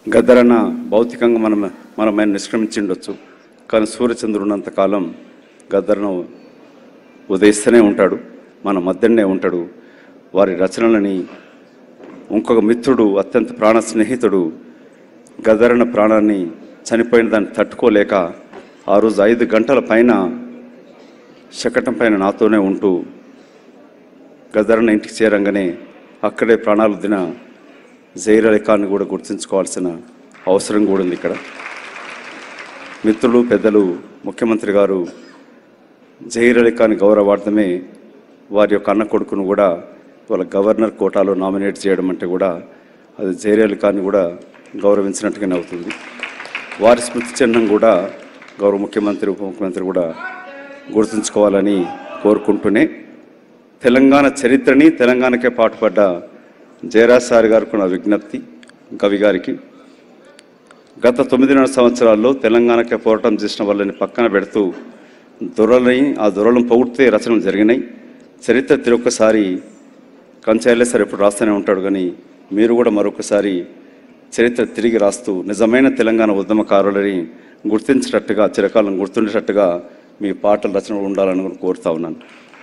గద్దరన్న భౌతికంగా మనం మనం ఆయన నిష్క్రమించిండొచ్చు కానీ సూర్యచంద్రుడు ఉన్నంత కాలం గద్దరను ఉదయిస్తూనే ఉంటాడు మన మధ్యనే ఉంటాడు వారి రచనలని ఇంకొక మిత్రుడు అత్యంత ప్రాణ స్నేహితుడు గదరన ప్రాణాన్ని చనిపోయిన దాన్ని తట్టుకోలేక ఆ రోజు ఐదు గంటల పైన శకటం పైన నాతోనే ఉంటూ గదరన ఇంటికి చేరంగానే అక్కడే ప్రాణాలు దిన జైర్ అలీ ఖాన్ కూడా గుర్తుంచుకోవాల్సిన అవసరం కూడా ఉంది ఇక్కడ మిత్రులు పెద్దలు ముఖ్యమంత్రి గారు జహీర్ అలీ ఖాన్ గౌరవార్థమే వారి యొక్క అన్న కొడుకును కూడా వాళ్ళ గవర్నర్ కోటాలో నామినేట్ చేయడం అంటే కూడా అది జహీర్ అలీ ఖాన్ కూడా గౌరవించినట్టుగానే అవుతుంది వారి స్మృతి చిహ్నం కూడా గౌరవ ముఖ్యమంత్రి ఉప ముఖ్యమంత్రి కూడా గుర్తుంచుకోవాలని కోరుకుంటూనే తెలంగాణ చరిత్రని తెలంగాణకే పాటుపడ్డ జయరాజ్ సార్ గారికి నా విజ్ఞప్తి కవి గారికి గత తొమ్మిదిన్నర సంవత్సరాల్లో తెలంగాణకే పోరాటం చేసిన వాళ్ళని పక్కన పెడుతూ దొరలని ఆ దొరలను పొగిడితే రచనలు జరిగినాయి చరిత్ర తిరొక్కసారి కంచాయిలే సార్ ఎప్పుడు రాస్తూనే ఉంటాడు కానీ మీరు కూడా మరొకసారి చరిత్ర తిరిగి రాస్తూ నిజమైన తెలంగాణ ఉద్యమకారులని గుర్తించేటట్టుగా చిరకాలం గుర్తుండేటట్టుగా మీ పాటల రచనలు ఉండాలని కూడా కోరుతా ఉన్నాను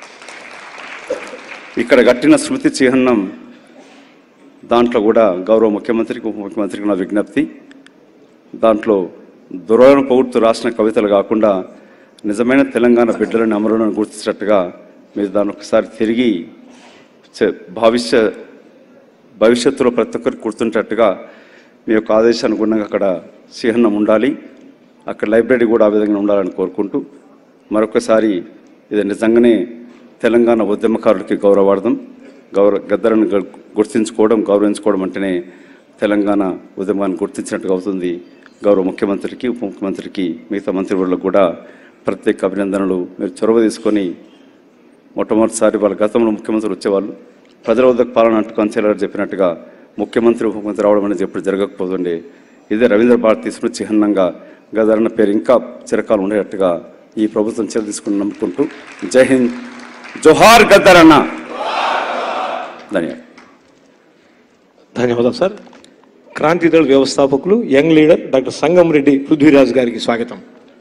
ఇక్కడ కట్టిన స్మృతి చిహ్నం దాంట్లో కూడా గౌరవ ముఖ్యమంత్రికి ఉప ముఖ్యమంత్రికి నా విజ్ఞప్తి దాంట్లో దురలను పొగుడుతూ రాసిన కవితలు కాకుండా నిజమైన తెలంగాణ బిడ్డలని అమరులను గుర్తించినట్టుగా మీరు దాన్ని ఒకసారి తిరిగి చే- భవిష్య భవిష్యత్తులో ప్రతి ఒక్కరికి గుర్తుంటట్టుగా మీ యొక్క ఆదేశానుగుణంగా అక్కడ చిహ్నం ఉండాలి అక్కడ లైబ్రరీ కూడా ఆ విధంగా ఉండాలని కోరుకుంటూ మరొకసారి ఇది నిజంగానే తెలంగాణ ఉద్యమకారులకి గౌరవార్థం గౌరవ గద్దరను గు- గుర్తించుకోవడం గౌరవించుకోవడం అంటేనే తెలంగాణ ఉద్యమాన్ని గుర్తించినట్టుగా అవుతుంది గౌరవ ముఖ్యమంత్రికి ఉప ముఖ్యమంత్రికి మిగతా మంత్రివర్లకు కూడా ప్రత్యేక అభినందనలు మీరు చొరవ తీసుకొని మొట్టమొదటిసారి వాళ్ళ గతంలో ముఖ్యమంత్రి వచ్చేవాళ్ళు ప్రజల వద్దకు పాలన అంటూ కంచెల గారు చెప్పినట్టుగా ముఖ్యమంత్రి ఉప ముఖ్యమంత్రి రావడం అనేది ఎప్పుడు జరగకపోతుండే ఇదే రవీంద్ర భారతి స్మృతి చిహ్నంగా గదరన్న పేరు ఇంకా చిరకాలం ఉండేటట్టుగా ఈ ప్రభుత్వం చర్య తీసుకుని నమ్ముకుంటూ జై హింద్ జోహార్ గద్దరన్న ధన్యవాదాలు ధన్యవాదాలు సార్ క్రాంతిదళ వ్యవస్థాపకులు young leader doctor Sangam Reddy Prithviraj గారికి స్వాగతం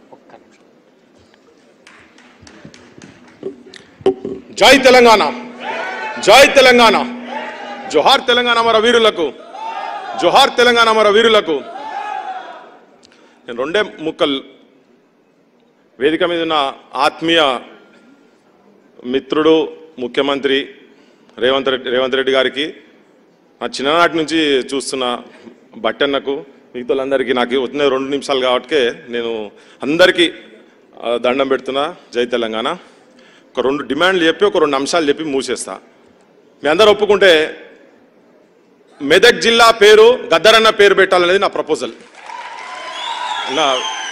జై తెలంగాణ జై తెలంగాణ జోహార్ తెలంగాణ మన వీరులకు జోహార్ తెలంగాణ మన వీరులకు నేను రెండే ముక్కలు వేదిక మీద ఉన్న ఆత్మీయ మిత్రుడు ముఖ్యమంత్రి రేవంత్ రెడ్డి రేవంత్ రెడ్డి గారికి నా చిన్ననాటి నుంచి చూస్తున్న బట్టన్నకు మిగతా వాళ్ళందరికీ నాకు వచ్చిన రెండు నిమిషాలు కాబట్టి నేను అందరికీ ఆ, దండం పెడుతున్నా జై తెలంగాణ ఒక రెండు డిమాండ్లు చెప్పి ఒక రెండు అంశాలు చెప్పి మూసేస్తా మీ అందరు ఒప్పుకుంటే మెదక్ జిల్లా పేరు గద్దరన్న పేరు పెట్టాలనేది నా ప్రపోజల్ నా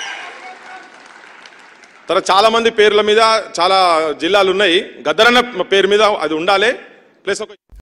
తర్వాత చాలా మంది పేర్ల మీద చాలా జిల్లాలు ఉన్నాయి గద్దరన్న పేరు మీద అది ఉండాలి ప్లస్ ఒక